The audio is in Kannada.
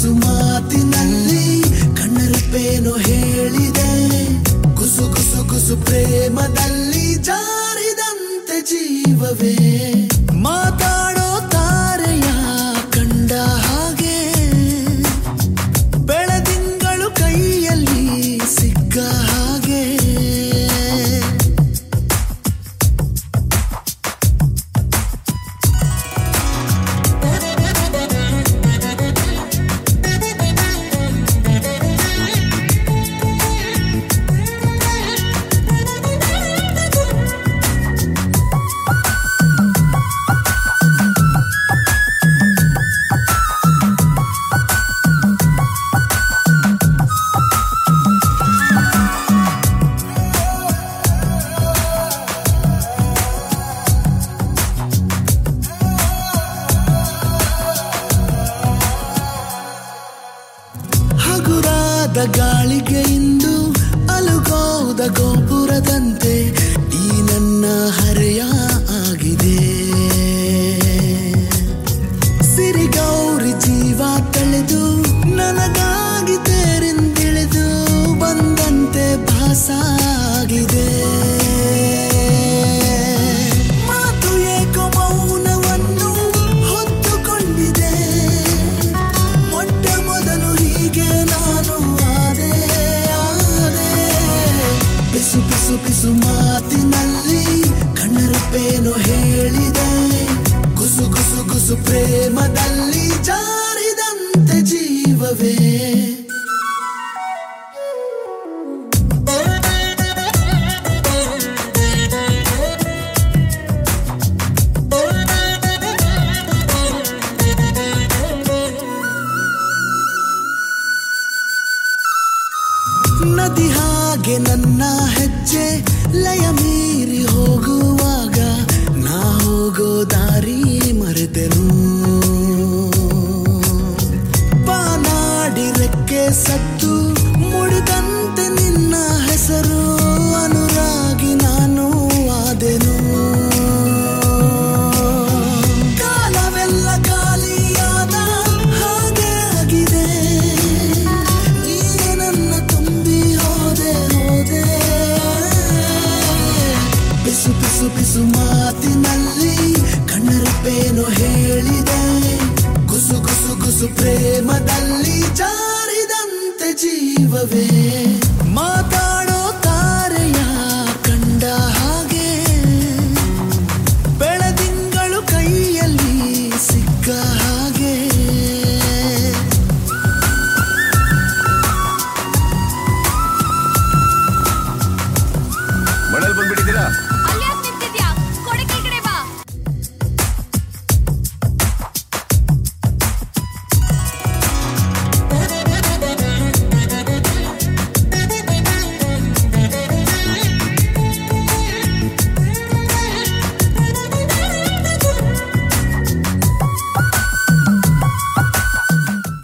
ಪಿಸು ಮಾತಿನಲ್ಲಿ ಕಣ್ಣರಪ್ಪೇನು ಹೇಳಿದೆ ಕುಸು ಕುಸು ಕುಸು ಪ್ರೇಮದಲ್ಲಿ ಜಾರಿದಂತೆ ಜೀವವೇ ಮಾತಾಡೋ ತಾರೆಯ ಕಂಡ ಹಾಗೆ ಬೆಳದಿಂಗಳು ಕೈಯಲ್ಲಿ ಸಿಕ್ಕ ಹಾಗೆ ಹಗುರಾದ ಗಾಳಿಗೆ ಇಂದು ಅಲುಗೋದ ಗೋಪುರದಂತೆ ಈ ನನ್ನ ಹರೆಯ ಆಗಿದೆ ಸಿರಿಗೌರಿ ಜೀವ ತಳೆದು ನನಗಾಗಿ ತೇರಿಂದಿಳಿದು ಬಂದಂತೆ ಭಾಸಾಗಿದೆ ಮಾತು ಏಕೋ ಮೌನವನ್ನು ಹೊತ್ತುಕೊಂಡಿದೆ ಮೊಟ್ಟ ಮೊದಲು ಹೀಗೆ ನಾನು ಆದೆ ಆದೆ ಪಿಸು ಪಿಸು ಪಿಸು ಮಾತಿನಲ್ಲಿ ಕಣ್ಣರಪ್ಪೇನು ಹೇಳಿದೆ ಕುಸು ಕುಸು ಕುಸು ಪ್ರೇಮದಲ್ಲಿ ಜಾರಿದಂತೆ ಜೀವವೇ ನದಿ ಹಾಗೆ ನನ್ನ ಹೆಜ್ಜೆ ಲಯ ಮೀರಿ ಹೋಗುವಾಗ ನಾ ಹೋಗೋ ದಾರಿ ಮರೆತೆನು ಬಾನಾಡಿ ರೆಕ್ಕೆ ಸತ್ತು ಮುಡಿದಂತೆ ನಿನ್ನ ಹೆಸರು ಅನುರಾಗಿ ನಾನು ಆದೆನು ಕಾಲವೆಲ್ಲ ಖಾಲಿಯಾದ ಹಾಗೆ ಆಗಿದೆ ನೀನೆ ನನ್ನ ತುಂಬಿ ಹೋದೆ ಹೋದೆ ಪಿಸು ಪಿಸು ಪಿಸು ಮಾತಿನಲ್ಲಿ ಕಣ್ಣರಪ್ಪೇನು ಹೇಳಿದೆ ಕುಸು ಕುಸು ಕುಸು ಪ್ರೇಮದಲ್ಲಿ ಜಾರಿದಂತೆ ಜೀವವೇ ಮಾ